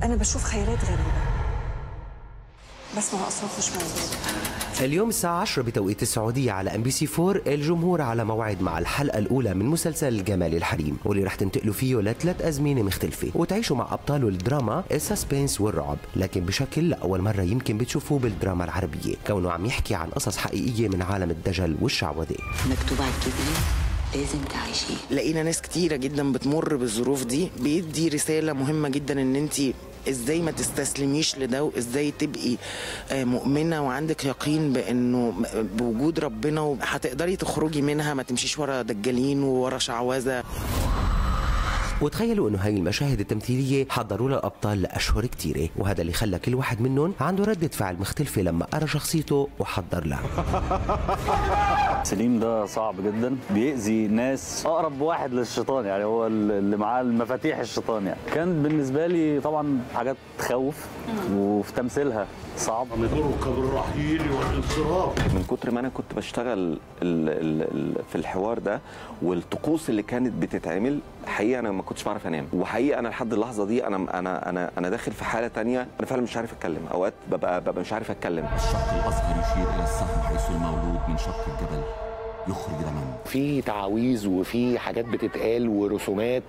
انا بشوف خيالات غريبه بسمع اصوات مش موجوده اليوم الساعة 10 بتوقيت السعودية على ام بي سي 4 الجمهور على موعد مع الحلقة الأولى من مسلسل جمال الحريم واللي رح تنتقلوا فيه لثلاث أزمنة مختلفة وتعيشوا مع أبطال الدراما السسبنس والرعب لكن بشكل لأول مرة يمكن بتشوفوه بالدراما العربية كونه عم يحكي عن قصص حقيقية من عالم الدجل والشعوذة مكتوب على الجبين لازم تعيشيه لقينا ناس كتيرة جدا بتمر بالظروف دي بيدي رسالة مهمة جدا ان انت ازاي ما تستسلميش لده وازاي تبقي آه، مؤمنة وعندك يقين بانه بوجود ربنا وهتقدري تخرجي منها ما تمشيش ورا دجالين وورا شعوذة وتخيلوا انه هاي المشاهد التمثيليه حضروا لها الابطال لاشهر كثيره وهذا اللي خلى كل واحد منهم عنده رده فعل مختلفه لما قرا شخصيته وحضر لها سليم ده صعب جدا بيأذي ناس اقرب واحد للشيطان يعني هو اللي معاه المفاتيح الشيطان يعني كان بالنسبه لي طبعا حاجات تخوف وفي تمثيلها صعب نمرك بالرحيل والانصراف من كتر ما انا كنت بشتغل ال ال ال في الحوار ده والطقوس اللي كانت بتتعمل حقيقه انا ما كنتش بعرف انام وحقيقه انا لحد اللحظه دي انا انا انا انا داخل في حاله تانية انا فعلا مش عارف اتكلم اوقات ببقى ببقى مش عارف اتكلم الشق الأصغر يشير إلى الصخر حيث المولود من شق الجبل يخرج دما في تعاويذ وفي حاجات بتتقال ورسومات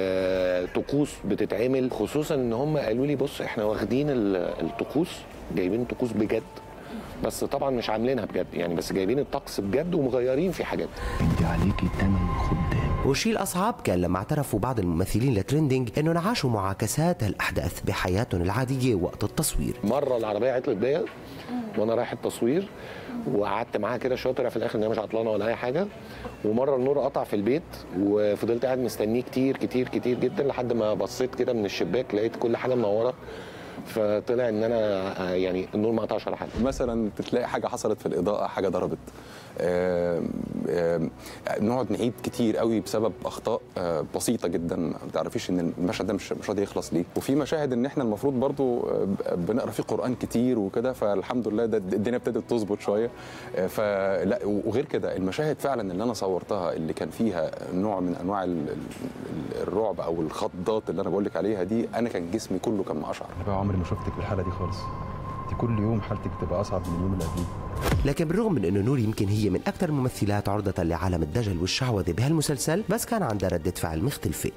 وطقوس بتتعمل خصوصا ان هم قالوا لي بص احنا واخدين ال- الطقوس جايبين طقوس بجد بس طبعا مش عاملينها بجد يعني بس جايبين الطقس بجد ومغيرين في حاجات انت عليكي تمن خدام والشيء الأصعب كان لما اعترفوا بعض الممثلين لترندنج انهم عاشوا معاكسات هالأحداث بحياتهم العادية وقت التصوير مره العربيه عطلت بيا وانا رايح التصوير وقعدت معاها كده شويه طلع في الاخر ان هي مش عطلانه ولا اي حاجه ومره النور قطع في البيت وفضلت قاعد مستنيه كتير كتير كتير جدا لحد ما بصيت كده من الشباك لقيت كل حاجه منوره فطلع ان انا آه، يعني النور ما قطعش ولا حاجه مثلا تلاقي حاجه حصلت في الاضاءه حاجه ضربت آم، آم، نقعد نعيد كتير قوي بسبب اخطاء آه، بسيطه جدا ما تعرفيش ان المشهد ده مش مش راضي يخلص ليه وفي مشاهد ان احنا المفروض برضو آه، بنقرا فيه قران كتير وكده فالحمد لله ده الدنيا ابتدت تظبط شويه آه، فلا وغير كده المشاهد فعلا اللي انا صورتها اللي كان فيها نوع من انواع ال- ال- الرعب او الخضات اللي انا بقول لك عليها دي انا كان جسمي كله كان مقشعر انا بقى عمري ما شفتك بالحاله دي خالص انت كل يوم حالتك بتبقى اصعب من اليوم اللي قبليه لكن بالرغم من انه نور يمكن هي من اكثر الممثلات عرضة لعالم الدجل والشعوذة بهالمسلسل بس كان عندها ردة فعل مختلفة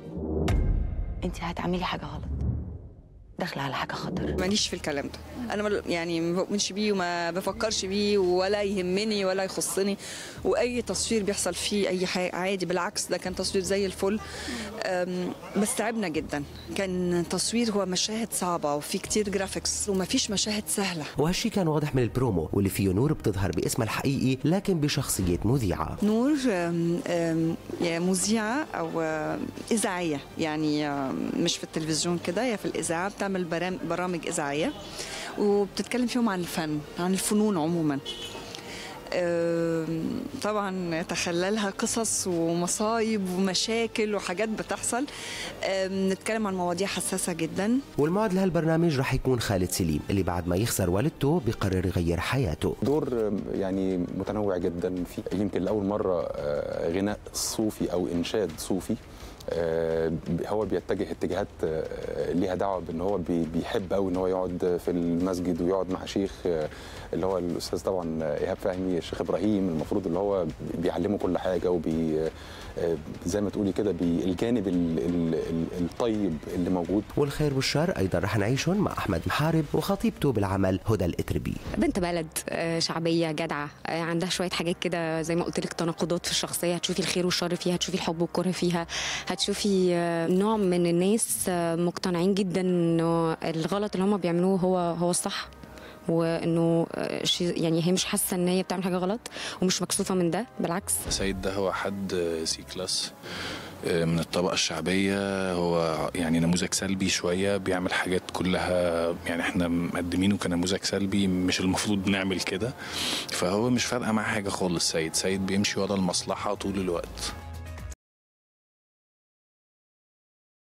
انت هتعملي حاجه غلط داخله على حاجه خطر ماليش في الكلام ده انا مل- يعني ما بؤمنش بيه وما بفكرش بيه ولا يهمني ولا يخصني واي تصوير بيحصل فيه اي حاجه عادي بالعكس ده كان تصوير زي الفل أم، بس تعبنا جدا كان تصوير هو مشاهد صعبه وفي كتير جرافيكس وما فيش مشاهد سهله وهالشي كان واضح من البرومو واللي فيه نور بتظهر باسمها الحقيقي لكن بشخصية مذيعة نور أم، أم، يا مذيعة أو أم، إذاعية يعني أم، مش في التلفزيون كده هي في الإذاعة بتعمل برام- برامج إذاعية وبتتكلم فيهم عن الفن عن الفنون عموما أم، طبعا تخللها قصص ومصايب ومشاكل وحاجات بتحصل أم، نتكلم عن مواضيع حساسة جدا والمعد لهالبرنامج رح يكون خالد سليم اللي بعد ما يخسر والدته بقرر يغير حياته دور يعني متنوع جدا في يمكن لاول مره آه، غناء صوفي او انشاد صوفي آه، هو بيتجه اتجاهات آه، ليها دعوه بان هو بي- بيحب قوي ان هو يقعد في المسجد ويقعد مع شيخ آه، اللي هو الاستاذ طبعا ايهاب فهمي الشيخ ابراهيم المفروض اللي هو بيعلمه كل حاجه وبي آه، زي ما تقولي كده بي- الجانب ال- ال- ال- الطيب اللي موجود والخير والشر ايضا رح نعيشهم مع احمد محارب وخطيبته بالعمل هدى الاتربي بنت بلد آه، شعبيه جدعه آه، عندها شويه حاجات كده زي ما قلت لك تناقضات في الشخصيه هتشوفي الخير والشر فيها هتشوفي الحب والكره فيها هتشوفي آه، نوع من الناس آه، مقتنعين جدا انه الغلط اللي هم بيعملوه هو هو الصح وانه آه، شي- يعني هي مش حاسه ان هي بتعمل حاجه غلط ومش مكسوفه من ده بالعكس سيد ده هو حد سي كلاس من الطبقة الشعبية هو يعني نموذج سلبي شوية بيعمل حاجات كلها يعني احنا مقدمينه كنموذج سلبي مش المفروض نعمل كده فهو مش فارقة معاه حاجة خالص سيد سيد بيمشي ورا المصلحة طول الوقت